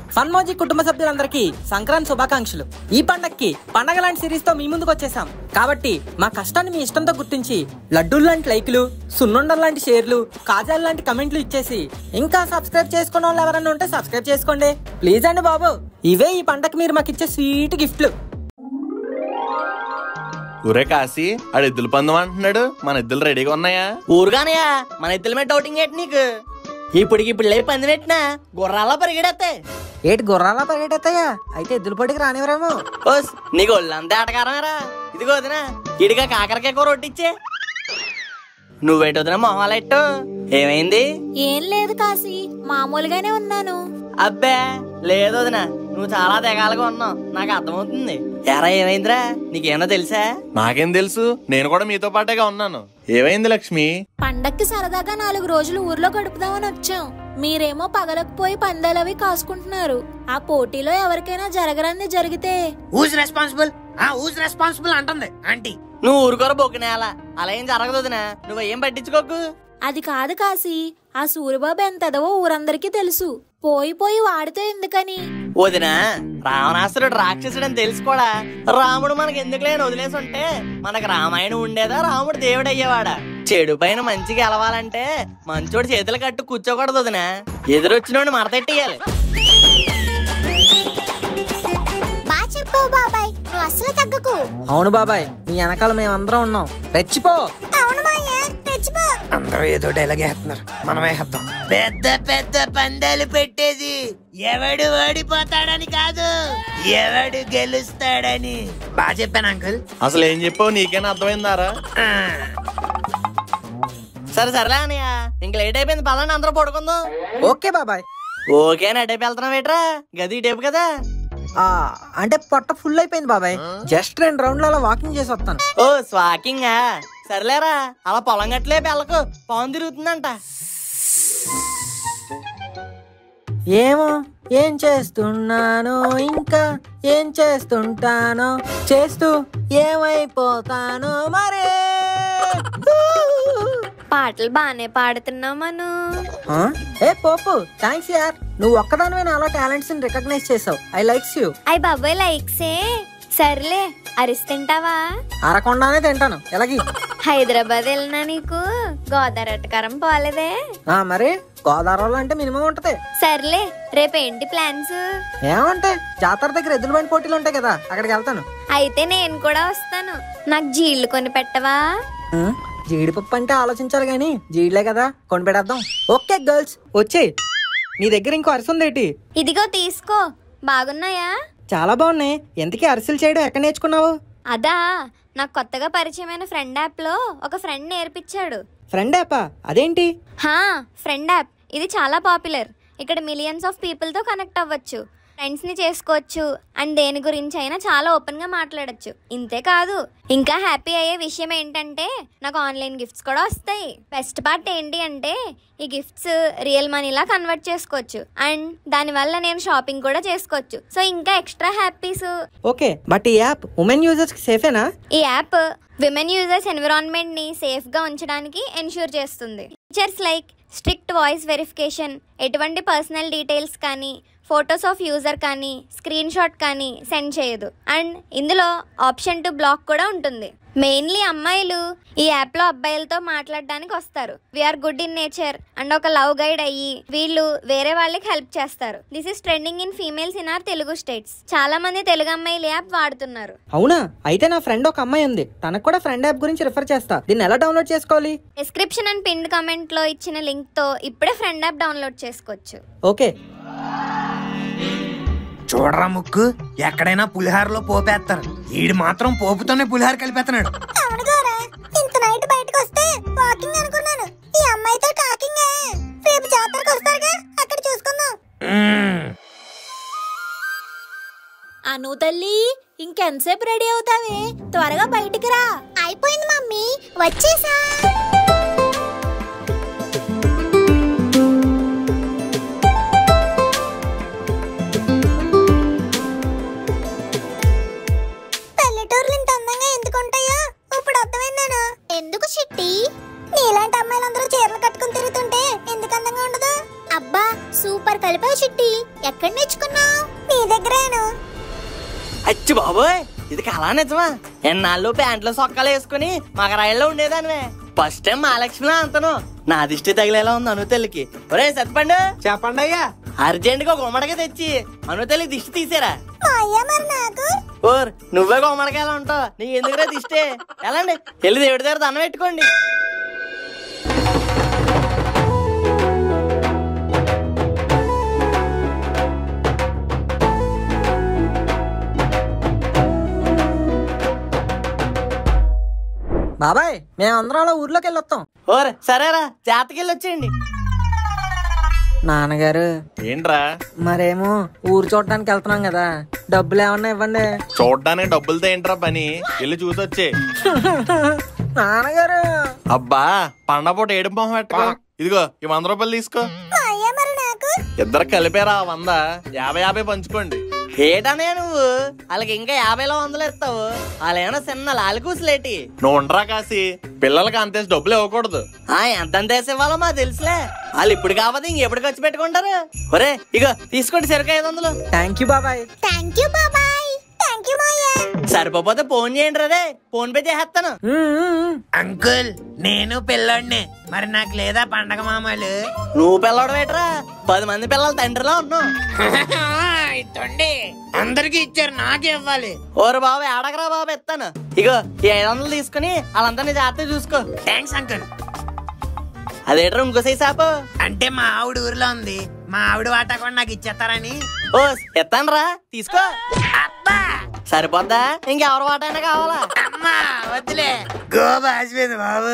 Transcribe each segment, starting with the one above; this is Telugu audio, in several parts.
ఫన్మోజీ కుటుంబ సభ్యులందరికీ సంక్రాంతి శుభాకాంక్షలు ఈ పండక్కి పండగ లాంటి సిరీస్ తో మీ ముందుకు వచ్చేసాం కాబట్టి మా కష్టాన్ని మీ ఇష్టంతో గుర్తించి లడ్డూలు లాంటి లైకులు సున్నుండలు లాంటి షేర్లు కాజాలు లాంటి కమెంట్లు ఇచ్చేసి ఇంకా సబ్స్క్రైబ్ చేసుకున్న వాళ్ళు ఎవరైనా ఉంటే సబ్స్క్రైబ్ చేసుకోండి ప్లీజ్ అండి బాబు ఇవే ఈ పండగకి మీరు మాకు ఇచ్చే స్వీట్ గిఫ్ట్లు ఊరే కాశీ ఆడు ఎద్దుల పందెం అంటున్నాడు మన ఎద్దులు రెడీగా ఉన్నాయా ఊరుగానయ్యా మన ఇద్దరి మీద డౌటింగ్ ఏంటి నీకు ఇప్పటికి ఇప్పుడు లేపు పందినెట్టినా గుర్రాలా పరిగెడతాయి ఏటి గుర్రాలా పరిగెట్టేస్తాయా అయితే ఎద్దుల పొడికి రానివరేమో ఓస్ నీకు ఒళ్ళంతా ఆటకారమేరా ఇదిగో వదినా ఇడిగా కాకరకాయ కూర వడ్డిచ్చే నువ్వేటి వదిన మొహాలెట్టు ఏమైంది ఏం లేదు కాశీ మామూలుగానే ఉన్నాను అబ్బే లేదు వదిన నువ్వు చాలా తెగాలుగా ఉన్నావు నాకు అర్థమవుతుంది ఎరా ఏమైందిరా నీకేమో తెలుసా నాకేం తెలుసు నేను కూడా మీతో పాటేగా ఉన్నాను ఏమైంది లక్ష్మి పండక్కి సరదాగా నాలుగు రోజులు ఊర్లో గడుపుదామని వచ్చాం మీరేమో పగలకు పోయి పందాలవి కాసుకుంటున్నారు ఆ పోటీలో ఎవరికైనా జరగరంది జరిగితే హూజ్ రెస్పాన్సిబుల్ ఆ హూజ్ రెస్పాన్సిబుల్ అంటుంది ఆంటీ నువ్వు ఊరుకోర బొక్కునేల అలా ఏం జరగదు వదిన నువ్వు ఏం పట్టించుకోకు అది కాదు కాశీ ఆ సూరిబాబు ఎంతదవో ఊరందరికీ తెలుసు పోయి పోయి వాడితే ఎందుకని వదిన రావణాసురుడు రాక్షసుడు అని తెలుసు కూడా రాముడు మనకి ఎందుకు లేని వదిలేసి ఉంటే మనకు రామాయణం ఉండేదా రాముడు దేవుడు అయ్యేవాడా చెడు పైన మంచిగా గెలవాలంటే మంచోడు చేతులు కట్టు కూర్చోకూడదు వదిన ఎదురొచ్చినోడిని మడతెట్టేయాలి బా చెప్పావు బాబాయ్ నువ్వు అస్సలు తగ్గకు అవును బాబాయ్ మీ వెనకాల మేమందరం ఉన్నాం రెచ్చిపో అవును మాయా తెచ్చిపో అందరూ ఏదో డైలాగ్ వేస్తున్నారు మనమే వేద్దాం పెద్ద పెద్ద పందాలు పెట్టేది ఎవడు ఓడిపోతాడని కాదు ఎవడు గెలుస్తాడని బాగా చెప్పాను అంకుల్ అసలు ఏం చెప్పావు నీకేనా అర్థమైందారా సరే సరేలే అనయ్య ఇంక లేట్ అయిపోయింది పదండి అందరూ పడుకుందాం ఓకే బాబాయ్ ఓకే అటైపు వెళ్తున్నాం ఏట్రా గది ఇటేపు కదా ఆ అంటే పొట్ట ఫుల్ అయిపోయింది బాబాయ్ జస్ట్ రెండు రౌండ్లు అలా వాకింగ్ చేసి వస్తాను ఓ స్వాకింగ్ సర్లేరా అలా పొలం గట్లే పెళ్ళకు పవన్ తిరుగుతుందంట ఏమో ఏం చేస్తున్నానో ఇంకా ఏం చేస్తుంటానో చేస్తూ ఏమైపోతానో మరే పాటలు బానే పాడుతున్నావు మను ఆ? ఏ పోపు థ్యాంక్స్ యార్ నువ్వు ఒక్కదానివే నాలో టాలెంట్స్ ని రికగ్నైజ్ చేసావు ఐ లైక్స్ యూ అయ్యి బాబాయ్ లైక్సే సర్లే అరిస్తుంటావా అరకొండానే తింటాను ఎలాగి హైదరాబాద్ వెళ్ళినా నీకు గోదావరి అట్టకారం పోలేదే ఆ మరి గోదావరిలో అంటే మినిమం ఉంటది సర్లే రేపేంటి ప్లాన్స్ ఏమంటే జాతర దగ్గర ఎద్దుల బండి పోటీలు ఉంటాయి కదా అక్కడికి వెళ్తాను అయితే నేను కూడా వస్తాను నాకు జీళ్ళు కొని పెట్టవా ఆ? జీడిపప్పు అంటే ఆలోచించాలి గాని జీడిలే కదా కొనిపెడేద్దాం ఓకే గర్ల్స్ వచ్చే నీ దగ్గర ఇంకో అరిసి ఉందేటి ఇదిగో తీసుకో బాగున్నాయా చాలా బాగున్నాయి ఎంతకీ అరిసెలు చేయడం ఎక్కడ నేర్చుకున్నావు అదా నాకు కొత్తగా పరిచయమైన ఫ్రెండ్ యాప్ లో ఒక ఫ్రెండ్ నేర్పించాడు ఫ్రెండ్ యాపా అదేంటి హా ఫ్రెండ్ యాప్ ఇది చాలా పాపులర్ ఇక్కడ మిలియన్స్ ఆఫ్ పీపుల్ తో కనెక్ట్ అవ్వచ్చు ఫ్రెండ్స్ ని చేసుకోవచ్చు అండ్ దేని గురించి అయినా చాలా ఓపెన్ గా మాట్లాడొచ్చు ఇంతే కాదు ఇంకా హ్యాపీ అయ్యే విషయం ఏంటంటే నాకు ఆన్లైన్ గిఫ్ట్స్ కూడా వస్తాయి బెస్ట్ పార్ట్ ఏంటి అంటే ఈ గిఫ్ట్స్ రియల్ మనీలా కన్వర్ట్ చేసుకోవచ్చు అండ్ దానివల్ల నేను షాపింగ్ కూడా చేసుకోవచ్చు సో ఇంకా ఎక్స్ట్రా హ్యాపీస్ ఓకే బట్ ఈ యాప్ ఉమెన్ యూజర్స్ కి సేఫేనా ఈ యాప్ విమెన్ యూజర్స్ ఎన్విరాన్మెంట్ ని సేఫ్ గా ఉంచడానికి ఎన్ష్యూర్ చేస్తుంది features like strict voice verification ఎటువంటి పర్సనల్ డీటెయిల్స్ కానీ ఫొటోస్ ఆఫ్ యూజర్ కానీ స్క్రీన్ షాట్ కానీ సెండ్ చేయదు అండ్ ఇందులో ఆప్షన్ టు బ్లాక్ కూడా ఉంటుంది మెయిన్లీ అమ్మాయిలు ఈ యాప్ లో అబ్బాయిలతో మాట్లాడడానికి వస్తారు we are good in nature and ఒక లవ్ గైడ్ అయ్యి వీళ్ళు వేరే వాళ్ళకి హెల్ప్ చేస్తారు this is trending in females in our Telugu states చాలా మంది తెలుగు అమ్మాయిలు యాప్ వాడుతున్నారు అవునా అయితే నా ఫ్రెండ్ ఒక అమ్మాయి ఉంది తనకు కూడా ఫ్రెండ్ యాప్ గురించి రిఫర్ చేస్తా దీన్ని ఎలా డౌన్లోడ్ చేసుకోవాలి డిస్క్రిప్షన్ అండ్ పిన్ కమెంట్ లో ఇచ్చిన లింక్ తో ఇప్పుడే ఫ్రెండ్ యాప్ డౌన్లోడ్ చేసుకోవచ్చు ఓకే చూడరా ముక్కు ఎక్కడైనా పులిహారలో పోపేస్తారు ఈడు మాత్రం పోపుతోనే పులిహార కలిపేస్తున్నాడు అవును గోరా ఇంత నైట్ బయటకు వస్తే వాకింగ్ అనుకున్నాను ఈ అమ్మాయితో టాకింగ్ రేపు జాతరకు వస్తారుగా అక్కడ చూసుకుందాం మ్మ్. అను తల్లి ఇంకెంతసేపు రెడీ అవుతావే త్వరగా బయటికి రా అయిపోయింది మమ్మీ వచ్చేసా పల్లెటూర్లు ఇంత అందంగా ఎందుకు ఉంటాయో ఇప్పుడు అర్థమైందాను ఎందుకు చిట్టి నీలాంటి అమ్మాయిలందరూ చీరలు కట్టుకుని తిరుగుతుంటే ఎందుకు అందంగా ఉండదు అబ్బా సూపర్ కలిపావు చిట్టి ఎక్కడ నేర్చుకున్నావు అచ్చి బాబోయ్ ఇది కళా నిజమా ఎన్నాళ్ళు ప్యాంట్లు సొక్కాలు వేసుకుని మగరాయిల్లో ఉండేదానివే ఫస్ట్ టైం మహాలక్ష్మిలా అంతను నా దిష్టి తగిలేలా ఉంది అనుతల్లికి ఒరే సత్పండు చెప్పండి అయ్యా అర్జెంట్ గా గుమ్మడిగా తెచ్చి అనుతల్లి దిష్టి తీసారా మా అయ్య మరి నాకు ఓర్ నువ్వే గుమ్మడికాయలా ఉంటావు నీకు ఎందుకురా దిష్టి ఎలాండి వెళ్ళి దేవుడి దగ్గర దండం పెట్టుకోండి బాబాయ్ మేమందరం అలా ఊర్లోకి వెళ్ళొస్తాం ఓర్ సరేరా జాతకెళ్ళి వచ్చేయండి నాన్నగారు ఏంట్రా మరేమో ఊరు చూడడానికి వెళ్తున్నాం కదా డబ్బులు ఏమన్నా ఇవ్వండి చూడడానికి డబ్బులతో ఏంట్రా పని వెళ్ళి చూసొచ్చే నాన్నగారు అబ్బా పండపూట ఏడు మొహం పెట్టుకో ఇదిగో ఈ వంద రూపాయలు తీసుకో మా అయ్య మరి నాకు ఇద్దరు కలిపారా ఆ వంద యాభై యాభై పంచుకోండి ఏటనే నువ్వు వాళ్ళకి ఇంకా యాభైలో వందలు ఇస్తావు వాళ్ళేమో చిన్న లాలికూసులేటి నువ్వు ఉండరా కాసి పిల్లలకి అంతేసి డబ్బులు ఇవ్వకూడదు ఆ ఎంత దేశం ఇవ్వాలో మాకు తెలుసులే వాళ్ళు ఇప్పుడు కాకపోతే ఇంకెప్పుడు ఖర్చు పెట్టుకుంటారు ఒరే ఇగో తీసుకోండి సరుకు ఐదు వందలు థ్యాంక్ యూ బాబాయ్ థ్యాంక్ యూ బాబాయ్ థ్యాంక్ యూ మాయా సరిపోతే ఫోన్ చేయండి రే ఫోన్ పే చేసేస్తాను ఉమ్, ఉమ్, ఉమ్. అంకుల్ నేను పిల్లోడిని మరి నాకు లేదా పండగ మామలు నువ్వు పిల్లడు వేటరా పది మంది పిల్లల తండ్రిలో ఉన్నావు ఇట్టండి అందరికి ఇచ్చారు నాకే ఇవ్వాలి ఓరు బాబు ఏడకరా బాబు ఇస్తాను ఇగో ఈ ఐదు వందలు తీసుకుని వాళ్ళందరినీ జాగ్రత్తగా చూసుకో థ్యాంక్స్ అంకుల్ అదేట్రా ఇంకో సాపు అంటే మా ఆవిడ ఊర్లో ఉంది మా ఆవిడ వాటా కూడా నాకు ఇచ్చేస్తారని ఓ ఇస్తాను రా తీసుకో అబ్బా సరిపోద్దా ఇంకెవరు వాటైనా కావాలా అమ్మా వద్దులే గోబా ఆసిపోయింది బాబు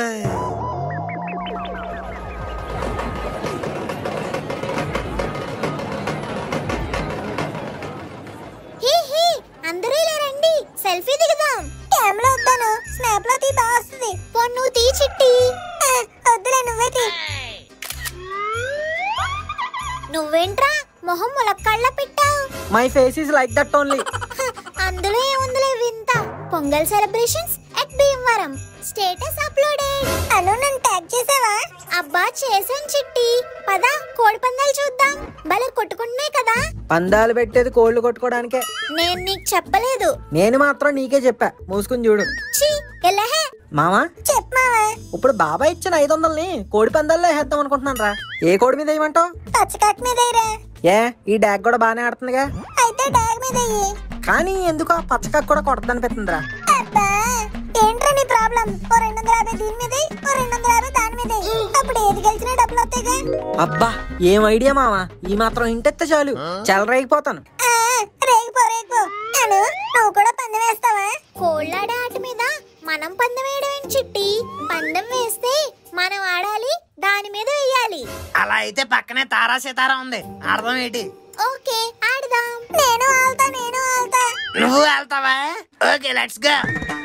హీ హీ అందరూ ఇలా రండి సెల్ఫీ దిగుదాం కెమెరా వద్దాను స్నాప్ లో తీ బాగా వస్తుంది పోన్ నువ్వు తీ చిట్టి ఆ, వద్దులే నువ్వే తీ నువ్వేంట్రా మొహం ములక్కళ్ళ పెట్టావు my face is like that only అందులో ఏముందిలే వింత Pongal celebrations at Bhimavaram status uploaded అను నన్ను ట్యాగ్ చేసావా అబ్బా చేసాను చిట్టి పద కోడి పందాలు చూద్దాం భలే కొట్టుకుంటున్నాయి కదా పందాలు పెట్టేది కోళ్లు కొట్టుకోవడానికే నేను నీకు చెప్పలేదు నేను మాత్రం నీకే చెప్పా మూసుకుని చూడు ఛీ ఎలాహే మామా చెప్పమావా ఇప్పుడు బాబాయ్ ఇచ్చిన ఐదు వందల్ని కోడి పందాల్లో వేద్దాం అనుకుంటున్నాను రా ఏ కోడి మీద వేయమంటావు పచ్చకాక్ మీద ఎయ్యరా. ఏ ఈ డాగ్ కూడా బానే ఆడుతుందిగా అయితే డాగ్ మీద ఎయ్యి. కానీ ఎందుకు ఆ పచ్చకాకు కూడా కొడతనిపిస్తుందిరా అబ్బా ఏంట్రా నీ ప్రాబ్లం ఓ రెండు వందల యాభై దీని మీద ఎయ్, ఓ రెండు వందల యాభై దాని మీద ఎయ్. అప్పుడు ఏది గెలిచినా డబ్బులు వస్తాయిగా అబ్బా ఏం ఐడియా మావా ఈ మాత్రం ఇంటెత్తే చాలు చెలరైపోతాను ఆ, రేగిపో రేగిపో అను నువ్వు కూడా పందెం వేస్తావా కోళ్ళాడే ఆట మీద మనం పందెం వేయడం ఏంటి చిట్టి పందెం వేస్తే మనం ఆడాలి దాని మీద వేయాలి అలా అయితే పక్కనే తారా సితారా ఉంది అర్థం ఏంటి ఓకే ఆడదాం నేను ఆల్తా నేను ఆల్తా నువ్వు వెళ్తావా ఓకే లెట్స్ గో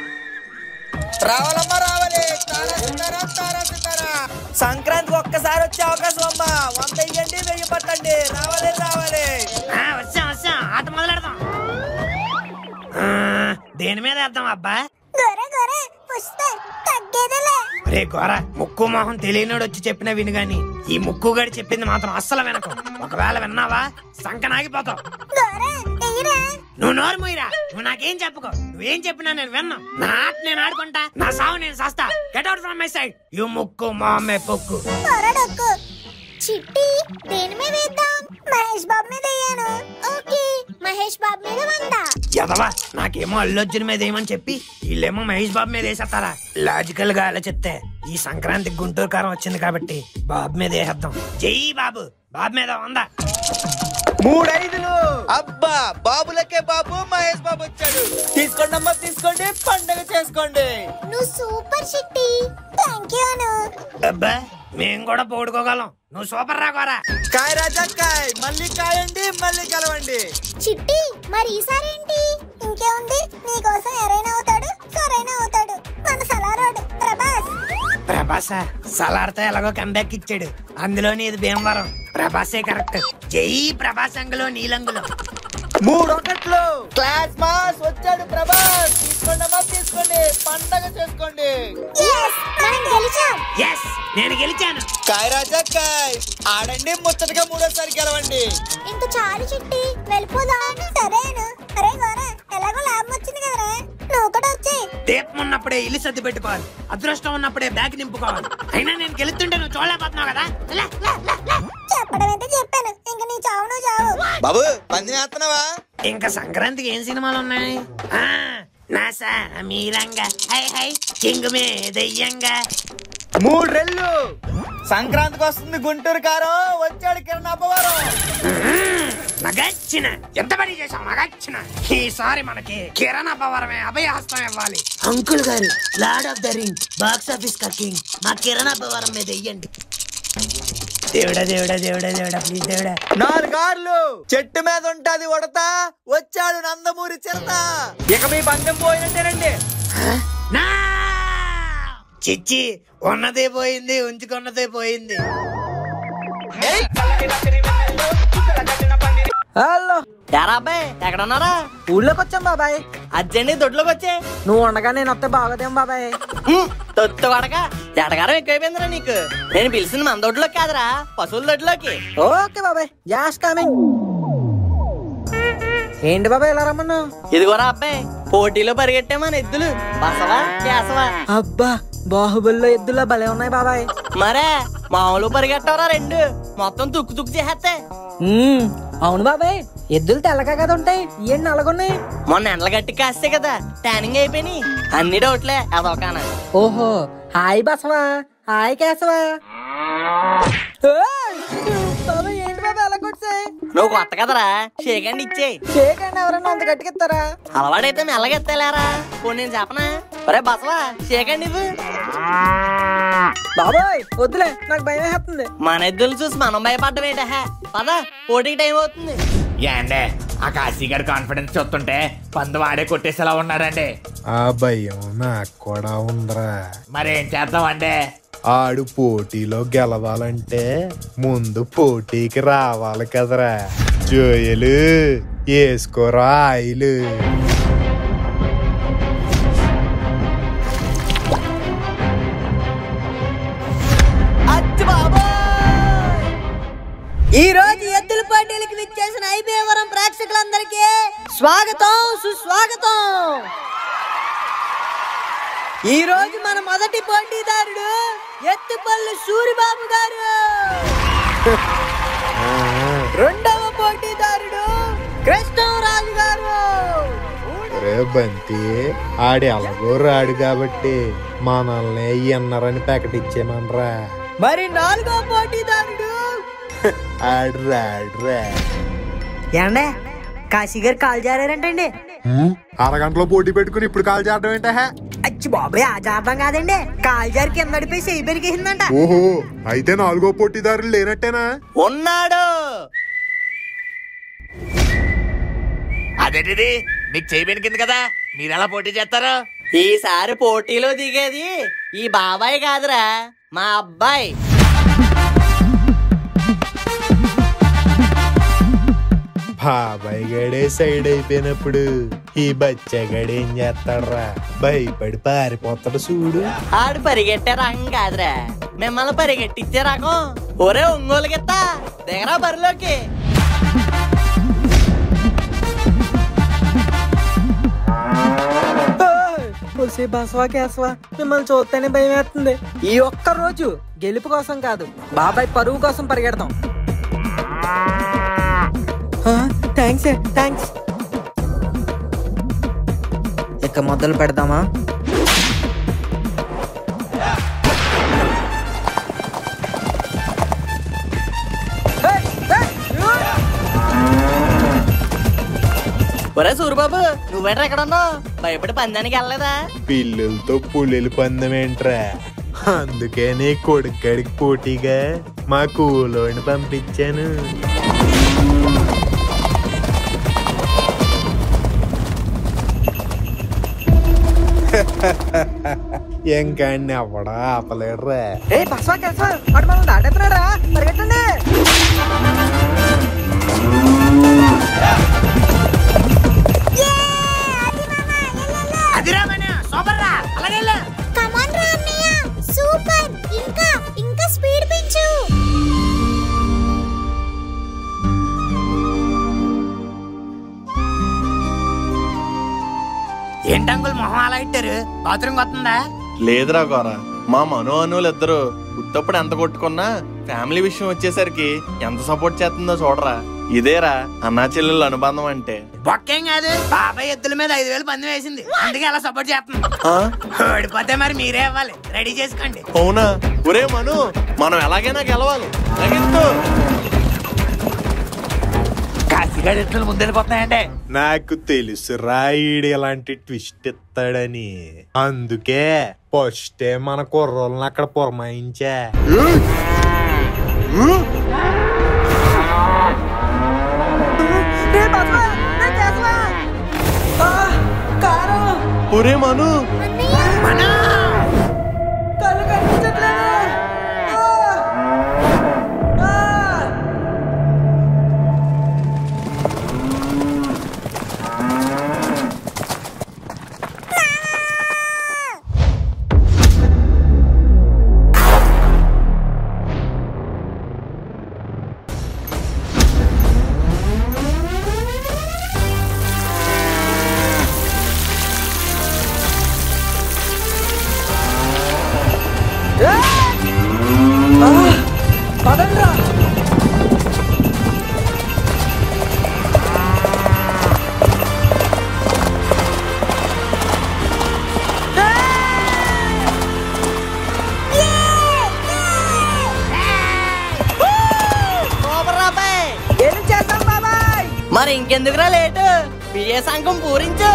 సంక్రాంతికి ఒక్కసారి వచ్చే అవకాశం అమ్మా వంద ఇయ్యండి వెయ్యి పట్టండి రావాలి రావాలి ఆ, వచ్చాం వచ్చాం ఆట మొదలెడదాం ఆ, దేని మీద వేద్దాం అబ్బా గొర్రె గొర్రె పుష్ప తగ్గేదేలే రే గోర ముక్కు మొహం తెలియనోడు వచ్చి చెప్పినా విను గాని ఈ ముక్కు గడి చెప్పింది మాత్రం అస్సలు వినకు ఒకవేళ విన్నావా సంకనాగిపోతావు గొర్రె ఎయ్యరా నువ్వు నోరు మూయరా నువ్వు నాకేం చెప్పుకో నువ్వేం చెప్పినా నేను విన్నా నా ఆట నేను ఆడుకుంటా నా సావు నేను సస్తా get out from my side you ముక్కు మొహమ్మే పొక్కు పొరడొక్కు చిట్టి దేని మీద వేద్దాం మహేష్ బాబు మీద వేయాను ఓకే మహేష్ బాబు మీద వంద ఎదవా నాకేమో అల్లొజ్జుని మీద ఏమని చెప్పి వీళ్ళేమో మహేష్ బాబు మీద వేసేస్తారా లాజికల్ గా ఆలోచిస్తే ఈ సంక్రాంతి గుంటూరు కారం వచ్చింది కాబట్టి బాబు మీద వేసేద్దాం జై బాబు బాబు మీద వంద మూడైదులు అబ్బా బాబులకే బాబు మహేష్ బాబు వచ్చాడు తీసుకోండి అమ్మా తీసుకోండి పండగ చేసుకోండి నువ్వు సూపర్ చిట్టి థ్యాంక్ యూ అను అబ్బా మేము కూడా పోడుకోగలం నువ్వు సూపర్ రా కోరా కాయ రాజా కాయ్ మళ్ళీ కాయండి మళ్ళీ కలవండి చిట్టి మరి ఈసారి ఏంటి ఇంకేముంది నీకోసం ఎరైనా అవుతాడు సరైన అవుతాడు మన సలారోడు ప్రభాస్ ప్రభాస సలార్తో ఎలాగో కంబ్యాక్ ఇచ్చాడు అందులోని ఇది భీమవరం ప్రభాసే కరెక్ట్ జై ప్రభాస్ అంగులో నీలంగులో మూడు ఒకట్లు క్లాస్ మాస్ వచ్చాడు ప్రభాస్ తీసుకోండి అమ్మా తీసుకోండి పండగ చేసుకోండి Yes, మనం గెలిచాం ఎస్ నేను గెలిచాను కాయ రాజా కాయ్ ఆడండి ముచ్చటగా మూడోసారి గెలవండి ఇంక చాలు చిట్టి వెళ్ళిపోదాం సరేను అరే గోరా ఎలాగో ఉన్నప్పుడే ఇల్లు సర్ది పెట్టుకోవాలి అదృష్టం ఉన్నప్పుడే బ్యాగ్ నింపుకోవాలి అయినా నేను గెలుతుంటే నువ్వు చూడలేకపోతున్నావు కదా లే, లే, లే, లే. చెప్పడం అయితే చెప్పాను ఇంక నీ చావు నువ్వు చావు బాబు పంది వేస్తున్నావా ఇంకా సంక్రాంతికి ఏం సినిమాలు ఉన్నాయి ఆ, నాసా మీరంగా హై హై కింగ్ మే దెయ్యంగా మూడు రెళ్ళు సంక్రాంతికి వస్తుంది గుంటూరు కారం వచ్చాడు కిరణ్ అప్పవారం మగచ్చిన ఎంత పని చేశాం మగచ్చిన ఈసారి మనకి కిరణ్ అబ్బవరమే అభయహస్తం ఇవ్వాలి అంకుల్ గారు lord of the ring box office king మా కిరణ్ అబ్బవరం మీద వెయ్యండి దేవుడా దేవుడా దేవుడా దేవుడా ప్లీజ్ దేవుడా నాలుగార్లు చెట్టు మీద ఉంటది ఉడత వచ్చాడు నందమూరి చిరత ఇక మీ బంధం పోయినట్టేనండి నా చిచ్చి ఉన్నదే పోయింది ఉంచుకున్నదే పోయింది హలో ఎరా అబ్బాయి ఎక్కడ ఉన్నారా ఊళ్ళోకి వచ్చాం బాబాయ్ అర్జెంట్ దొడ్లోకి వచ్చే నువ్వు ఉండగా నేను వస్తే బాగోదేం బాబాయ్ తొత్తు కొడక ఎడగారం ఎక్కువైపోయిందిరా నీకు నేను పిలిచింది మన దొడ్లోకి కాదురా పశువుల దొడ్లోకి ఓకే బాబాయ్ జాస్ కమింగ్ ఏంటి బాబాయ్ ఇలా రమ్మన్నావు ఇదిగోరా అబ్బాయి పోటీలో పరిగెట్టే మన ఎద్దులు బసవా కేసవా అబ్బా బాహుబలిలో ఎద్దులా భలే ఉన్నాయి బాబాయ్ మరే మామూలు పరిగెట్టవరా రెండు మొత్తం తుక్కు తుక్కు చేసేస్తే మ్మ్, అవును బాబాయ్ ఎద్దులు తెల్లగా కదా ఉంటాయి ఏంటి నల్లగున్నాయి మొన్న ఎండల గట్టి కాస్తే కదా ట్యానింగ్ అయిపోయినాయి అన్ని డౌట్లే అదొకనా ఓహో హాయ్ బసవా హాయ్ కేశవా ఏయ్! బాబాయ్ ఏంటి బాబాయ్ అలా కొట్టాయి నువ్వు కొత్త కదరా షేకండి ఇచ్చేయి చేయకండి ఎవరన్నా అంత గట్టికిస్తారా అలవాడైతే మెల్లగెత్తలేరా పోనీ నేను చెప్పనా ఒరే బసవా షేకండి ఇవ్వు బాబాయ్ వద్దులే నాకు భయం వేస్తుంది మన ఎద్దులు చూసి మనం భయపడ్డం ఏంటహే పద పోటీకి టైం అవుతుంది ఏండే ఆ కాశీ గారి కాన్ఫిడెన్స్ చూస్తుంటే పందు వాడే కొట్టేసేలా ఉన్నాడండి ఆ భయం నాకు కూడా ఉందిరా మరేం చేద్దామండి ఆడు పోటీలో గెలవాలంటే ముందు పోటీకి రావాలి కదరా జోయలు వేసుకోరా ఆయిలు అచ్చి బాబోయ్ ఈ రోజు ఎద్దుల పోటీలకు విచ్చేసిన ఐబీవరం ప్రేక్షకులందరికీ స్వాగతం సుస్వాగతం ఈ రోజు మన మొదటి పోటీదారుడు ఎత్తుపల్లి సూరిబాబు గారు రెండవ పోటీదారుడు కృష్ణరాజు గారు రే బంతి ఆడి ఎలాగో రాడు కాబట్టి మనల్ని ఎన్నరని ప్రకటించేమనరా మరి నాలుగో పోటీదారుడు ఆడు రాడురా ఏండే కాశీ గారు కాల్ జారారంటండి అరగంటలో పోటీ పెట్టుకుని ఇప్పుడు కాల్ చేయడం ఏంటా అచ్చి బాబాయ్ ఆ జాబం కాదండి కాల్ జారి కింద పడిపోయి చెయ్యి పెరిగేసిందంట ఓహో అయితే నాలుగో పోటీదారులు లేనట్టేనా ఉన్నాడు అదేంటిది మీకు చేయి కింద కదా మీరు ఎలా పోటీ చేస్తారు ఈసారి పోటీలో దిగేది ఈ బాబాయ్ కాదురా మా అబ్బాయి బాబాయ్ గడే సైడ్ అయిపోయినప్పుడు ఈ బచ్చగాడు ఏం చేస్తాడ్రా భయపడి పారిపోతాడు చూడు ఆడు పరిగెట్టే రకం కాదురా మిమ్మల్ని పరిగెట్టిచ్చే రకం ఒరే ఒంగోలు గిత్త దిగరా బరిలోకి పులిసి బసవా కేసవా మిమ్మల్ని చూస్తేనే భయం వేస్తుంది ఈ ఒక్క రోజు గెలుపు కోసం కాదు బాబాయ్ పరువు కోసం పరిగెడతాం థ్యాంక్స్ థ్యాంక్స్ ఇక మొదలు పెడదామా ఒరే సూరిబాబు నువ్వేంట్రా ఎక్కడ ఉన్నావు భయపడి పందానికి వెళ్ళలేదా పిల్లలతో పుల్లెలు పందమేంట్రా అందుకే నీ కొడుక్కడికి పోటీగా మా కూలోని పంపించాను ఇంకా ఎవడా ఆపలేడురా ఏ బసవా కేసవా వాడు మనం దాటేస్తున్నాడా పరిగెట్టండి అదిరా మన సూపర్ రా అలాగే వెళ్ళు. కమాన్ రా అన్నయ్య సూపర్ ఇంకా ఇంకా స్పీడ్ పెంచు ఏంటంకుల్ మొహం అలా ఇట్టారు బాత్రూమ్ వస్తుందా లేదురా గోరా మా మను అనులు ఇద్దరు ఉత్తప్పుడు ఎంత కొట్టుకున్నా ఫ్యామిలీ విషయం వచ్చేసరికి ఎంత సపోర్ట్ చేస్తుందో చూడరా ఇదేరా అన్నా చెల్లెళ్ళ అనుబంధం అంటే బొక్కేం కాదు బాబాయ్ ఎద్దుల మీద ఐదు వేలు పందెం వేసింది అందుకే అలా సపోర్ట్ చేస్తున్నాం ఆ? ఓడిపోతే మరి మీరే ఇవ్వాలి రెడీ చేసుకోండి అవునా ఒరే మను మనం ఎలాగైనా గెలవాలి లగించు. కాశీగాడి ఎట్లు ముందెళ్ళిపోతున్నాయండి నాకు తెలుసు రాయుడు ఇలాంటి ట్విస్ట్ ఇస్తాడని అందుకే ఫస్టే మన కుర్రోళ్ళని అక్కడ పురమాయించా రే బసవా, రే కేశవా. ఆ, కారం ఒరే మను కళ్ళు కనిపించట్లేదు ఆ, ఆ. పదండ్రా సూపర్ రాబాయ్ ఏం చేద్దాం బాబాయ్ మరి ఇంకెందుకురా లేటు విజయ సంఘం పూరించు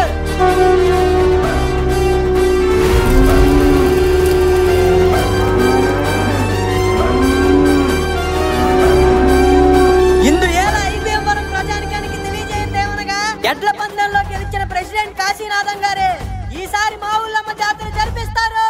ఇందు ఏళ్ళ ఐబీఎం ప్రజానికానికి తెలియజేయండి ఏమనగా ఎడ్ల పందెంలో గెలిచిన ప్రెసిడెంట్ కాశీనాథం గారే ఈసారి మా ఊళ్ళమ్మ జాతర జరిపిస్తారు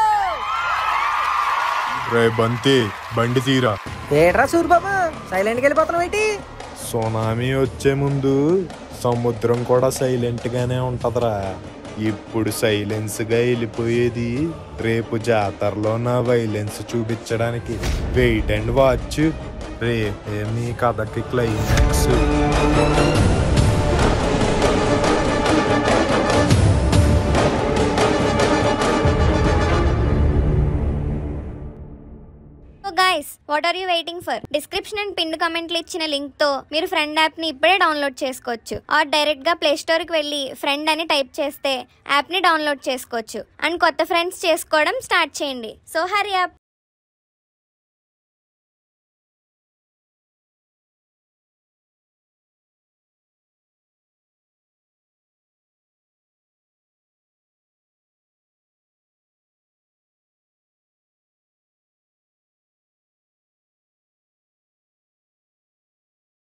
రే బంతి బండి తీరా ఏట్రా సూర్బాబు సైలెంట్ గా వెళ్ళిపోతున్నావు ఏంటి సునామీ వచ్చే ముందు సముద్రం కూడా సైలెంట్ గానే ఉంటదిరా ఇప్పుడు సైలెన్స్ గా వెళ్ళిపోయేది రేపు జాతరలో నా వైలెన్స్ చూపించడానికి వెయిట్ అండ్ వాచ్ రేపే మీ కథకి climax so guys what are you waiting for description and pin కమెంట్లు ఇచ్చిన లింక్ తో మీరు ఫ్రెండ్ యాప్ ని ఇప్పుడే డౌన్లోడ్ చేసుకోవచ్చు ఆర్ డైరెక్ట్ గా ప్లే స్టోర్ కి వెళ్ళి ఫ్రెండ్ అని టైప్ చేస్తే యాప్ ని డౌన్లోడ్ చేసుకోవచ్చు అండ్ కొత్త ఫ్రెండ్స్ చేసుకోవడం స్టార్ట్ చేయండి సో హరి యాప్